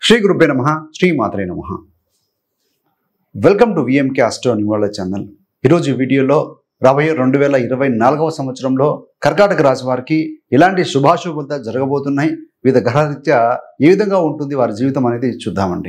శ్రీ గురుభ్య నమ శ్రీ మాత్రే నమ వెల్కమ్ టు విఎంకే అస్ట్రో న్యూవాళ్ళ ఛానల్ ఈరోజు ఈ వీడియోలో రాబోయే రెండు వేల ఇరవై నాలుగవ సంవత్సరంలో కర్కాటక రాశి వారికి ఎలాంటి శుభాశుభత జరగబోతున్నాయి వివిధ గ్రహరీత్యా ఏ విధంగా ఉంటుంది వారి జీవితం అనేది చూద్దామండి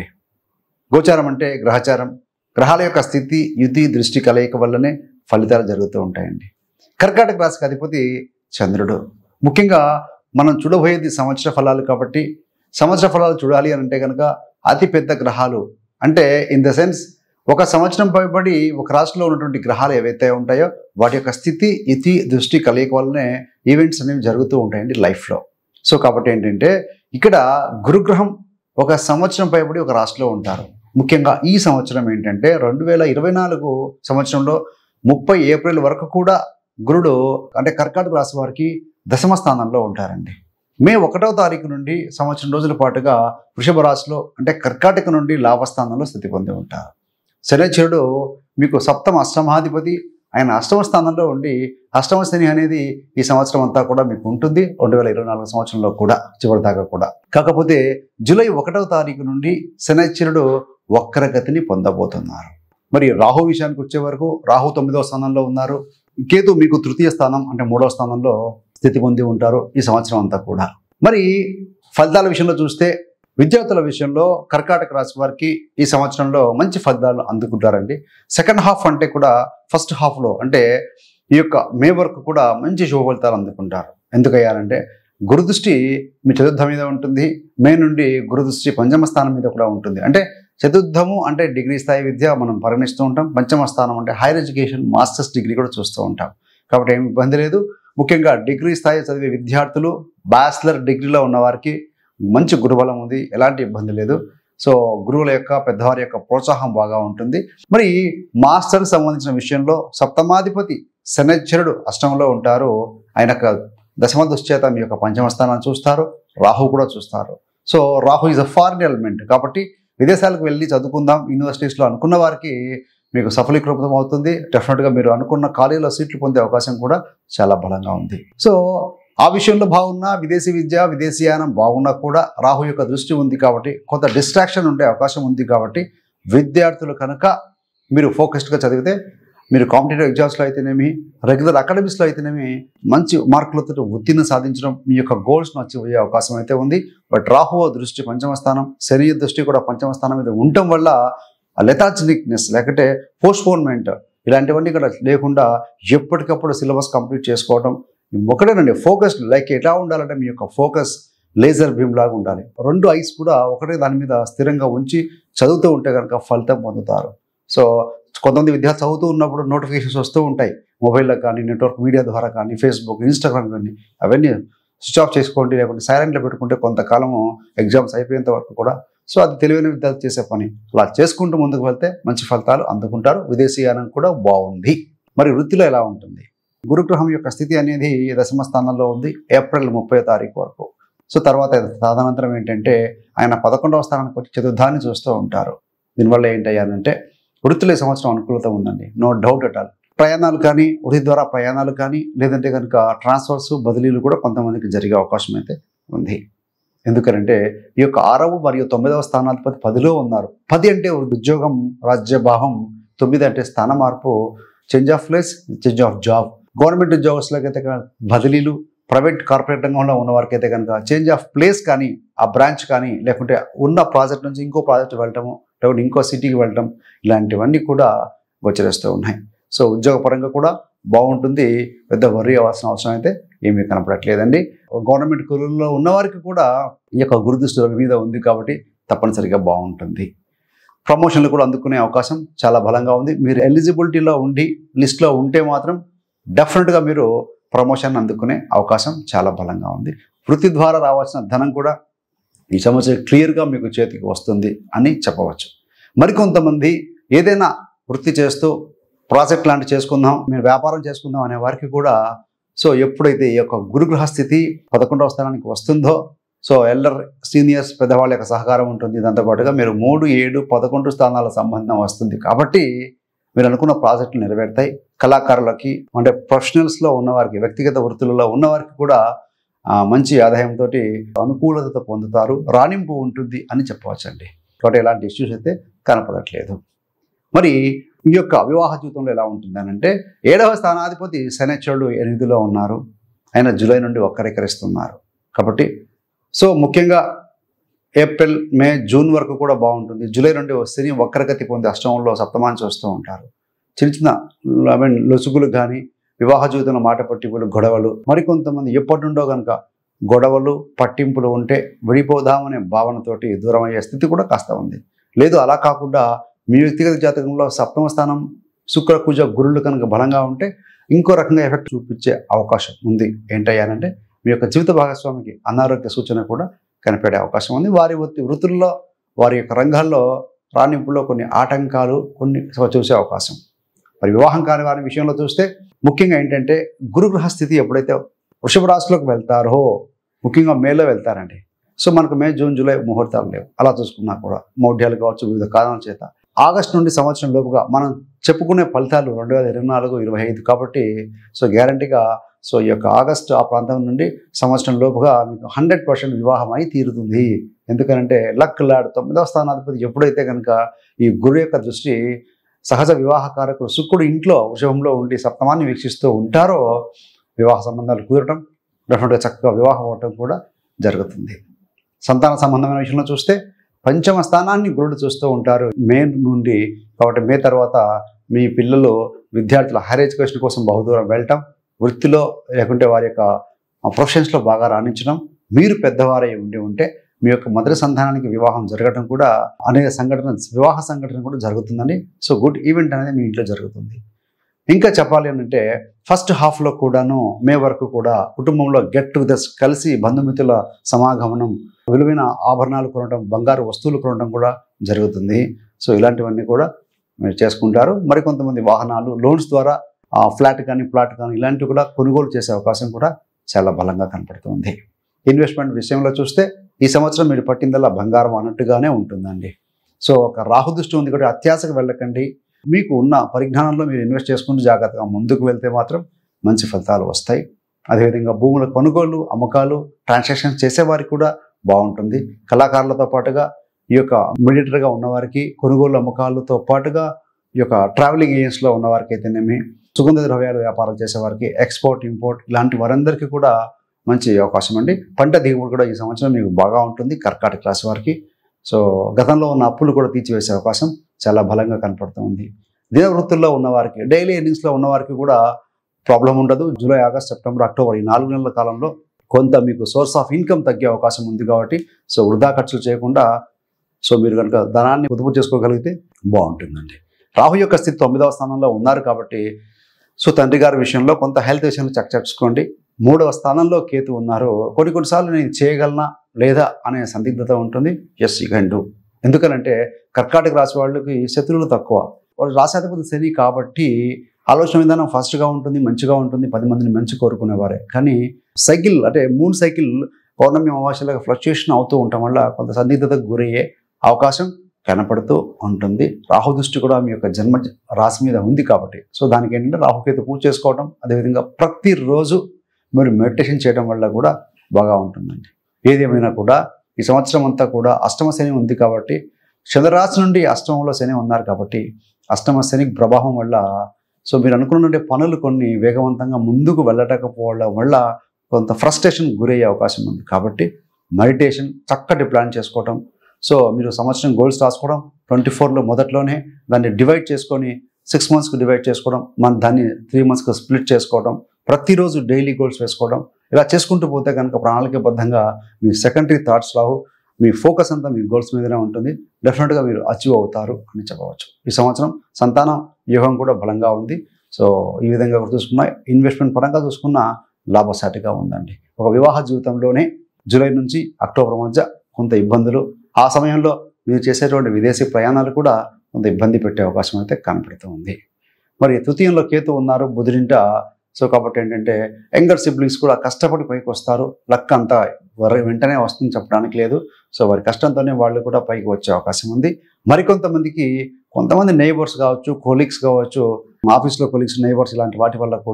గోచారం అంటే గ్రహచారం గ్రహాల యొక్క స్థితి యుతి దృష్టి కలయిక వల్లనే ఫలితాలు జరుగుతూ ఉంటాయండి కర్కాటక రాశికి అధిపతి చంద్రుడు ముఖ్యంగా మనం చూడబోయేది సంవత్సర ఫలాలు కాబట్టి సంవత్సర ఫలాలు చూడాలి అని అంటే కనుక అతి పెద్ద గ్రహాలు అంటే ఇన్ ద సెన్స్ ఒక సంవత్సరం పైబడి ఒక రాశిలో ఉన్నటువంటి గ్రహాలు ఏవైతే ఉంటాయో వాటి యొక్క స్థితి ఇతి దృష్టి కలయిక వల్లనే ఈవెంట్స్ అనేవి జరుగుతూ ఉంటాయండి లైఫ్లో సో కాబట్టి ఏంటంటే ఇక్కడ గురుగ్రహం ఒక సంవత్సరం పైబడి ఒక రాశిలో ఉంటారు ముఖ్యంగా ఈ సంవత్సరం ఏంటంటే రెండు వేల ఇరవై నాలుగు సంవత్సరంలో ముప్పై ఏప్రిల్ వరకు కూడా గురుడు అంటే కర్కాటక రాశి వారికి దశమ స్థానంలో ఉంటారండి మే ఒకటవ తారీఖు నుండి సంవత్సరం రోజుల పాటుగా వృషభ రాశిలో అంటే కర్కాటక నుండి లాభస్థానంలో స్థితి పొంది ఉంటారు శనిచరుడు మీకు సప్తమ అష్టమాధిపతి ఆయన అష్టమ స్థానంలో ఉండి అష్టమ శని అనేది ఈ సంవత్సరం అంతా కూడా మీకు ఉంటుంది రెండు వేల ఇరవై నాలుగు సంవత్సరంలో కూడా చివరి దాకా కూడా కాకపోతే జూలై ఒకటవ తారీఖు నుండి శనిచరుడు వక్రగతిని పొందబోతున్నారు మరి రాహు విషయానికి వచ్చే వరకు రాహు తొమ్మిదవ స్థానంలో ఉన్నారు కేతు మీకు తృతీయ స్థానం అంటే మూడవ స్థానంలో స్థితి పొంది ఉంటారు ఈ సంవత్సరం అంతా కూడా మరి ఫలితాల విషయంలో చూస్తే విద్యార్థుల విషయంలో కర్కాటక రాశి వారికి ఈ సంవత్సరంలో మంచి ఫలితాలు అందుకుంటారండి సెకండ్ హాఫ్ అంటే కూడా ఫస్ట్ హాఫ్లో అంటే ఈ యొక్క మే వరకు కూడా మంచి శుభ ఫలితాలు అందుకుంటారు ఎందుకయ్యారంటే గురుదృష్టి మీ చతుర్థ మీద ఉంటుంది మే నుండి గురుదృష్టి పంచమ స్థానం మీద కూడా ఉంటుంది అంటే చతుర్థము అంటే డిగ్రీ స్థాయి విద్య మనం పరిగణిస్తూ ఉంటాం పంచమ స్థానం అంటే హైయర్ ఎడ్యుకేషన్ మాస్టర్స్ డిగ్రీ కూడా చూస్తూ ఉంటాం కాబట్టి ఏమి ఇబ్బంది లేదు ముఖ్యంగా డిగ్రీ స్థాయి చదివే విద్యార్థులు బ్యాచిలర్ డిగ్రీలో ఉన్న వారికి మంచి గురుబలం ఉంది ఎలాంటి ఇబ్బంది లేదు సో గురువుల యొక్క పెద్దవారి యొక్క ప్రోత్సాహం బాగా ఉంటుంది మరి మాస్టర్కి సంబంధించిన విషయంలో సప్తమాధిపతి శనిశ్చరుడు అష్టంలో ఉంటారు ఆయన యొక్క దశమ దుశ్చేత మీ యొక్క పంచమ స్థానాన్ని చూస్తారు రాహు కూడా చూస్తారు so Rahu is a foreign element కాబట్టి విదేశాలకు వెళ్ళి చదువుకుందాం యూనివర్సిటీస్లో అనుకున్న వారికి మీకు సఫలీకృతం అవుతుంది డెఫినెట్గా మీరు అనుకున్న కాలేజీలో సీట్లు పొందే అవకాశం కూడా చాలా బలంగా ఉంది సో ఆ విషయంలో బాగున్నా విదేశీ విద్య విదేశీయానం బాగున్నా కూడా రాహు యొక్క దృష్టి ఉంది కాబట్టి కొంత డిస్ట్రాక్షన్ ఉండే అవకాశం ఉంది కాబట్టి విద్యార్థులు కనుక మీరు ఫోకస్డ్గా చదివితే మీరు కాంపిటేటివ్ ఎగ్జామ్స్లో అయితేనేమి రెగ్యులర్ అకాడమిక్స్లో అయితేనేమి మంచి మార్కులతో ఉత్తీర్ణ సాధించడం మీ యొక్క గోల్స్ను అచీవ్ అయ్యే అవకాశం అయితే ఉంది బట్ రాహు దృష్టి పంచమ స్థానం శని దృష్టి కూడా పంచమ స్థానం మీద ఉండటం వల్ల లెథార్జినిక్నెస్ లేకపోతే పోస్ట్పోన్మెంట్ ఇలాంటివన్నీ కూడా లేకుండా ఎప్పటికప్పుడు సిలబస్ కంప్లీట్ చేసుకోవడం ఒకటేనండి ఫోకస్ లైక్ ఎట్లా ఉండాలంటే మీ యొక్క ఫోకస్ లేజర్ బీమ్ లాగా ఉండాలి రెండు ఐస్ కూడా ఒకటే దాని మీద స్థిరంగా ఉంచి చదువుతూ ఉంటే కనుక ఫలితం పొందుతారు సో కొంతమంది విద్యార్థి చదువుతూ ఉన్నప్పుడు నోటిఫికేషన్స్ వస్తూ ఉంటాయి మొబైల్లో కానీ నెట్వర్క్ మీడియా ద్వారా కానీ ఫేస్బుక్ ఇన్స్టాగ్రామ్ కానీ అవన్నీ స్విచ్ ఆఫ్ చేసుకోండి లేకుంటే సైలెంట్లో పెట్టుకుంటే కొంతకాలము ఎగ్జామ్స్ అయిపోయేంత వరకు కూడా సో అది తెలివైన విద్యార్థి చేసే పని అలా చేసుకుంటూ ముందుకు వెళ్తే మంచి ఫలితాలు అందుకుంటారు విదేశీయానం కూడా బాగుంది మరి వృత్తిలో ఎలా ఉంటుంది గురుగ్రహం యొక్క స్థితి అనేది దశమ స్థానంలో ఉంది ఏప్రిల్ ముప్పై తారీఖు వరకు సో తర్వాత తదనంతరం ఏంటంటే ఆయన పదకొండవ స్థానానికి వచ్చి చతుర్థాన్ని చూస్తూ ఉంటారు దీనివల్ల ఏంటయ్యానంటే వృత్తిలో ఈ సంవత్సరం అనుకూలత ఉందండి నో డౌట్ అట్ ఆల్ ప్రయాణాలు కానీ వృత్తి ద్వారా ప్రయాణాలు కానీ లేదంటే కనుక ట్రాన్స్ఫర్స్ బదిలీలు కూడా కొంతమందికి జరిగే అవకాశం అయితే ఉంది ఎందుకనంటే ఈ యొక్క ఆరవ మరియు తొమ్మిదవ స్థానాధిపతి పదిలో ఉన్నారు పది అంటే ఉద్యోగం రాజ్యభావం తొమ్మిది అంటే స్థాన మార్పు change of place change of job government ఉద్యోగస్తులకైతే కనుక బదిలీలు ప్రైవేట్ కార్పొరేట్ రంగంలో ఉన్న వారికి అయితే కనుక చేంజ్ ఆఫ్ ప్లేస్ కానీ ఆ బ్రాంచ్ కానీ లేకుంటే ఉన్న ప్రాజెక్ట్ నుంచి ఇంకో ప్రాజెక్ట్ వెళ్ళటము లేకుంటే ఇంకో సిటీకి వెళ్ళటం ఇలాంటివన్నీ కూడా గోచరిస్తూ ఉన్నాయి సో ఉద్యోగపరంగా కూడా బాగుంటుంది పెద్ద వరి అవ్వాల్సిన అవసరం అయితే ఏమీ కనపడట్లేదండి గవర్నమెంట్ కులంలో ఉన్నవారికి కూడా ఈ యొక్క గురుదృష్టి రవి మీద ఉంది కాబట్టి తప్పనిసరిగా బాగుంటుంది ప్రమోషన్లు కూడా అందుకునే అవకాశం చాలా బలంగా ఉంది మీరు ఎలిజిబిలిటీలో ఉండి లిస్ట్లో ఉంటే మాత్రం డెఫినెట్గా మీరు ప్రమోషన్ అందుకునే అవకాశం చాలా బలంగా ఉంది వృత్తి ద్వారా రావాల్సిన ధనం కూడా ఈ సంవత్సరం క్లియర్గా మీకు చేతికి వస్తుంది అని చెప్పవచ్చు మరికొంతమంది ఏదైనా వృత్తి చేస్తూ ప్రాజెక్ట్ లాంటి చేసుకుందాం మీరు వ్యాపారం చేసుకుందాం అనే వారికి కూడా సో ఎప్పుడైతే ఈ యొక్క గురుగ్రహ స్థితి పదకొండవ స్థానానికి వస్తుందో సో ఎల్డర్ సీనియర్స్ పెద్దవాళ్ళ యొక్క సహకారం ఉంటుంది దాంతోపాటుగా మీరు మూడు ఏడు పదకొండు స్థానాల సంబంధం వస్తుంది కాబట్టి మీరు అనుకున్న ప్రాజెక్టులు నెరవేరుతాయి కళాకారులకి అంటే ప్రొఫెషనల్స్లో ఉన్నవారికి వ్యక్తిగత వృత్తులలో ఉన్నవారికి కూడా ఆ, మంచి ఆదాయంతో అనుకూలత పొందుతారు రాణింపు ఉంటుంది అని చెప్పవచ్చండి కాబట్టి ఎలాంటి ఇష్యూస్ అయితే కనపడట్లేదు మరి ఈ యొక్క వివాహ జీవితంలో ఎలా ఉంటుంది అని అంటే ఏడవ స్థానాధిపతి శనిశ్వరుడు ఎనిమిదిలో ఉన్నారు ఆయన జూలై నుండి వక్రీకరిస్తున్నారు కాబట్టి సో ముఖ్యంగా ఏప్రిల్ మే జూన్ వరకు కూడా బాగుంటుంది జూలై నుండి శని వక్రగతి పొంది అష్టమంలో సప్తమాంచి వస్తూ ఉంటారు చిన్న చిన్న ఐ మీన్ లొసుగులు కానీ వివాహ జీవితంలో మాట పట్టింపులు గొడవలు మరికొంతమంది ఎప్పటి నుండో కనుక గొడవలు పట్టింపులు ఉంటే విడిపోదామనే భావనతోటి దూరం అయ్యే స్థితి కూడా కాస్త ఉంది లేదు అలా కాకుండా మీ వ్యక్తిగత జాతకంలో సప్తమ స్థానం శుక్ర కుజ గురులు కనుక బలంగా ఉంటే ఇంకో రకంగా ఎఫెక్ట్ చూపించే అవకాశం ఉంది ఏంటయ్యానంటే మీ యొక్క జీవిత భాగస్వామికి అనారోగ్య సూచన కూడా కనిపెడే అవకాశం ఉంది వారి వృత్తి వృత్తుల్లో వారి యొక్క రంగాల్లో రాణింపులో కొన్ని ఆటంకాలు కొన్ని చూసే అవకాశం మరి వివాహం కాని వారి విషయంలో చూస్తే ముఖ్యంగా ఏంటంటే గురుగ్రహ స్థితి ఎప్పుడైతే వృషభ రాశిలోకి వెళ్తారో ముఖ్యంగా మేలో వెళ్తారండి సో మనకు మే జూన్ జూలై ముహూర్తాలు లేవు అలా చూసుకున్నా కూడా మౌఢ్యాలు కావచ్చు వివిధ కారణాల చేత ఆగస్టు నుండి సంవత్సరం లోపుగా మనం చెప్పుకునే ఫలితాలు రెండు వేల ఇరవై నాలుగు ఇరవై ఐదు కాబట్టి సో గ్యారంటీగా సో ఈ యొక్క ఆగస్టు ఆ ప్రాంతం నుండి సంవత్సరం లోపుగా మీకు హండ్రెడ్ పర్సెంట్ వివాహం అయి తీరుతుంది ఎందుకనంటే లక్ లాడ్ తొమ్మిదవ స్థానాధిపతి ఎప్పుడైతే కనుక ఈ గురు యొక్క దృష్టి సహజ వివాహకారకుడు శుక్రుడు ఇంట్లో వృషభంలో ఉండి సప్తమాన్ని వీక్షిస్తూ ఉంటారో వివాహ సంబంధాలు కుదరటం డెఫినెట్గా చక్కగా వివాహం అవటం కూడా జరుగుతుంది సంతాన సంబంధమైన విషయంలో చూస్తే పంచమ స్థానాన్ని గురుడు చూస్తూ ఉంటారు మే నుండి కాబట్టి మే తర్వాత మీ పిల్లలు విద్యార్థుల హైర్ ఎడ్యుకేషన్ కోసం బహుదూరం వెళ్ళటం వృత్తిలో లేకుంటే వారి యొక్క ప్రొఫెషన్స్లో బాగా రాణించడం మీరు పెద్దవారై ఉండి ఉంటే మీ యొక్క మొదటి సంతానానికి వివాహం జరగడం కూడా అనేక సంఘటన వివాహ సంఘటన కూడా జరుగుతుందని సో గుడ్ ఈవెంట్ అనేది మీ ఇంట్లో జరుగుతుంది ఇంకా చెప్పాలి అని అంటే ఫస్ట్ హాఫ్లో కూడాను మే వరకు కూడా కుటుంబంలో గెట్ టుగెదర్స్ కలిసి బంధుమిత్రుల సమాగమనం విలువైన ఆభరణాలు కొనడం బంగారు వస్తువులు కొనడం కూడా జరుగుతుంది సో ఇలాంటివన్నీ కూడా మీరు చేసుకుంటారు మరికొంతమంది వాహనాలు లోన్స్ ద్వారా ఆ ఫ్లాట్ కానీ ప్లాట్ కానీ ఇలాంటివి కూడా కొనుగోలు చేసే అవకాశం కూడా చాలా బలంగా కనపడుతుంది ఇన్వెస్ట్మెంట్ విషయంలో చూస్తే ఈ సంవత్సరం మీరు పట్టిందల్లా బంగారం అన్నట్టుగానే ఉంటుందండి సో ఒక రాహు దృష్టి ఉంది కాబట్టి అత్యాశకు వెళ్ళకండి మీకు ఉన్న పరిజ్ఞానంలో మీరు ఇన్వెస్ట్ చేసుకుంటూ జాగ్రత్తగా ముందుకు వెళ్తే మాత్రం మంచి ఫలితాలు వస్తాయి అదేవిధంగా భూముల కొనుగోలు అమ్మకాలు ట్రాన్సాక్షన్స్ చేసేవారికి కూడా బాగుంటుంది కళాకారులతో పాటుగా ఈ యొక్క మీడియేటర్గా ఉన్నవారికి కొనుగోలు అమ్మకాలతో పాటుగా ఈ యొక్క ట్రావెలింగ్ ఏజెన్స్లో ఉన్నవారికి అయితేనేమి సుగంధ ద్రవ్యాలు వ్యాపారం చేసేవారికి ఎక్స్పోర్ట్ ఇంపోర్ట్ ఇలాంటి వారందరికీ కూడా మంచి అవకాశం అండి పంట దిగుబడి కూడా ఈ సంవత్సరం మీకు బాగా ఉంటుంది కర్కాటక రాశి వారికి సో గతంలో ఉన్న అప్పులు కూడా తీర్చివేసే అవకాశం చాలా బలంగా కనపడుతుంది దిన వృత్తుల్లో ఉన్నవారికి డైలీ ఎర్నింగ్స్లో ఉన్నవారికి కూడా ప్రాబ్లం ఉండదు జూలై ఆగస్ట్ సెప్టెంబర్ అక్టోబర్ ఈ నాలుగు నెలల కాలంలో కొంత మీకు సోర్స్ ఆఫ్ ఇన్కమ్ తగ్గే అవకాశం ఉంది కాబట్టి సో వృధా ఖర్చులు చేయకుండా సో మీరు కనుక ధనాన్ని పొదుపు చేసుకోగలిగితే బాగుంటుందండి రాహు యొక్క స్థితి తొమ్మిదవ స్థానంలో ఉన్నారు కాబట్టి సో తండ్రి గారి విషయంలో కొంత హెల్త్ విషయంలో చెక్ చేసుకోండి మూడవ స్థానంలో కేతు ఉన్నారు కొన్ని కొన్నిసార్లు నేను చేయగలనా లేదా అనే సందిగ్ధత ఉంటుంది ఎస్ యూ కెన్ డూ ఎందుకనంటే కర్కాటక రాశి వాళ్ళకి శత్రువులు తక్కువ వాళ్ళు రాశాధిపతి శని కాబట్టి ఆలోచన విధానం ఫాస్ట్గా ఉంటుంది మంచిగా ఉంటుంది పది మందిని మంచి కోరుకునేవారే కానీ సైకిల్ అంటే మూన్ సైకిల్ పౌర్ణమి అమావాస్యలాగా ఫ్లక్చుయేషన్ అవుతూ ఉండటం వల్ల కొంత సందిగ్ధతకు గురయ్యే అవకాశం కనపడుతూ ఉంటుంది రాహు దృష్టి కూడా మీ యొక్క జన్మ రాశి మీద ఉంది కాబట్టి సో దానికి ఏంటంటే రాహుకేతు పూజ చేసుకోవడం అదేవిధంగా ప్రతిరోజు మీరు మెడిటేషన్ చేయడం వల్ల కూడా బాగా ఉంటుందండి ఏదేమైనా కూడా ఈ సంవత్సరం అంతా కూడా అష్టమ శని ఉంది కాబట్టి చంద్రరాశి నుండి అష్టమంలో శని ఉన్నారు కాబట్టి అష్టమ శని ప్రభావం వల్ల సో మీరు అనుకున్నటువంటి పనులు కొన్ని వేగవంతంగా ముందుకు వెళ్ళటకపోవడం వల్ల కొంత ఫ్రస్ట్రేషన్ గురయ్యే అవకాశం ఉంది కాబట్టి మెడిటేషన్ చక్కటి ప్లాన్ చేసుకోవటం సో మీరు సంవత్సరం గోల్స్ రాసుకోవడం ట్వంటీ ఫోర్లో మొదట్లోనే దాన్ని డివైడ్ చేసుకొని సిక్స్ మంత్స్కి డివైడ్ చేసుకోవడం మన దాన్ని త్రీ మంత్స్కి స్ప్లిట్ చేసుకోవడం ప్రతిరోజు డైలీ గోల్స్ వేసుకోవడం ఇలా చేసుకుంటూ పోతే కనుక ప్రణాళికబద్ధంగా మీ సెకండరీ థాట్స్ రావు మీ ఫోకస్ అంతా మీ గోల్స్ మీదనే ఉంటుంది డెఫినెట్గా మీరు అచీవ్ అవుతారు అని చెప్పవచ్చు ఈ సంవత్సరం సంతానం యోగం కూడా బలంగా ఉంది సో ఈ విధంగా కూడా చూసుకున్న ఇన్వెస్ట్మెంట్ పరంగా చూసుకున్న లాభసాటిగా ఉందండి ఒక వివాహ జీవితంలోనే జూలై నుంచి అక్టోబర్ మధ్య కొంత ఇబ్బందులు ఆ సమయంలో మీరు చేసేటువంటి విదేశీ ప్రయాణాలు కూడా కొంత ఇబ్బంది పెట్టే అవకాశం అయితే కనపడుతూ ఉంది మరి తృతీయంలో కేతు ఉన్నారు బుధుడింట సో కాబట్టి ఏంటంటే యంగర్ సిబ్లింగ్స్ కూడా కష్టపడి పైకి వస్తారు లక్ అంతా వర- వెంటనే వస్తుంది చెప్పడానికి లేదు సో వారి కష్టంతోనే వాళ్ళు కూడా పైకి వచ్చే అవకాశం ఉంది మరికొంతమందికి కొంతమంది నైబర్స్ కావచ్చు కొలీగ్స్ కావచ్చు ఆఫీస్లో కొలీగ్స్ నైబర్స్ ఇలాంటి వాటి వల్ల కూడా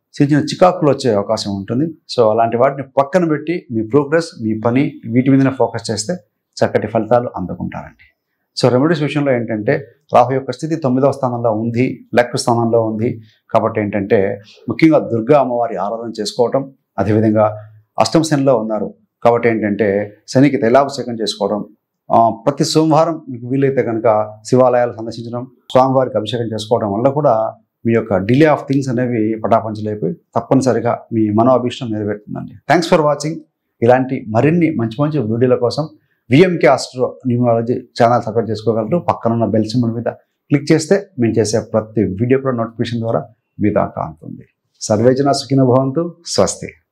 చిన్న చిన్న చికాకులు వచ్చే అవకాశం ఉంటుంది సో అలాంటి వాటిని పక్కన పెట్టి మీ ప్రోగ్రెస్ మీ పని వీటి మీదనే ఫోకస్ చేస్తే చక్కటి ఫలితాలు అందుకుంటారండి సో రెమెడీస్ విషయంలో ఏంటంటే రాహు యొక్క స్థితి తొమ్మిదవ స్థానంలో ఉంది లెక్క స్థానంలో ఉంది కాబట్టి ఏంటంటే ముఖ్యంగా దుర్గా అమ్మవారి ఆరాధన చేసుకోవటం అదేవిధంగా అష్టమ శనిలో ఉన్నారు కాబట్టి ఏంటంటే శనికి తైలాభిషేకం చేసుకోవడం ఆ, ప్రతి సోమవారం మీకు వీలైతే కనుక శివాలయాలు సందర్శించడం స్వామివారికి అభిషేకం చేసుకోవడం వల్ల కూడా మీ యొక్క డిలే ఆఫ్ థింగ్స్ అనేవి పటాపంచలైపోయి తప్పనిసరిగా మీ మనో అభిష్టం నెరవేరుతుందండి థ్యాంక్స్ ఫర్ వాచింగ్ ఇలాంటి మరిన్ని మంచి మంచి వీడియోల కోసం VMK astro numerology channel subscribe చేసుకోగలరు పక్కనున్న బెల్ సింబల్ మీద క్లిక్ చేస్తే మేము చేసే ప్రతి వీడియో కూడా నోటిఫికేషన్ ద్వారా మీ దాకా అందుతుంది సర్వేజన సుఖిన భవంతు స్వస్తి